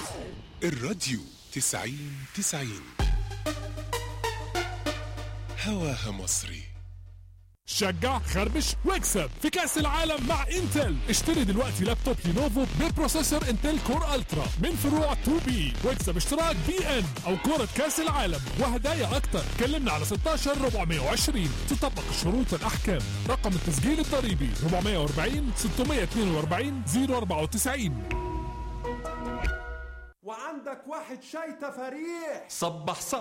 الراديو تسعين تسعين هواها مصري شجع خربش واكسب في كاس العالم مع انتل اشتري دلوقتي لابتوب لينوفو ببروسيسور انتل كور الترا من فروع 2 بي واكسب اشتراك بي ان او كرة كاس العالم وهدايا اكتر كلمنا على 16 420 تطبق الشروط والاحكام رقم التسجيل الضريبي 440 642 094 وعندك واحد شاي تفاريح صبح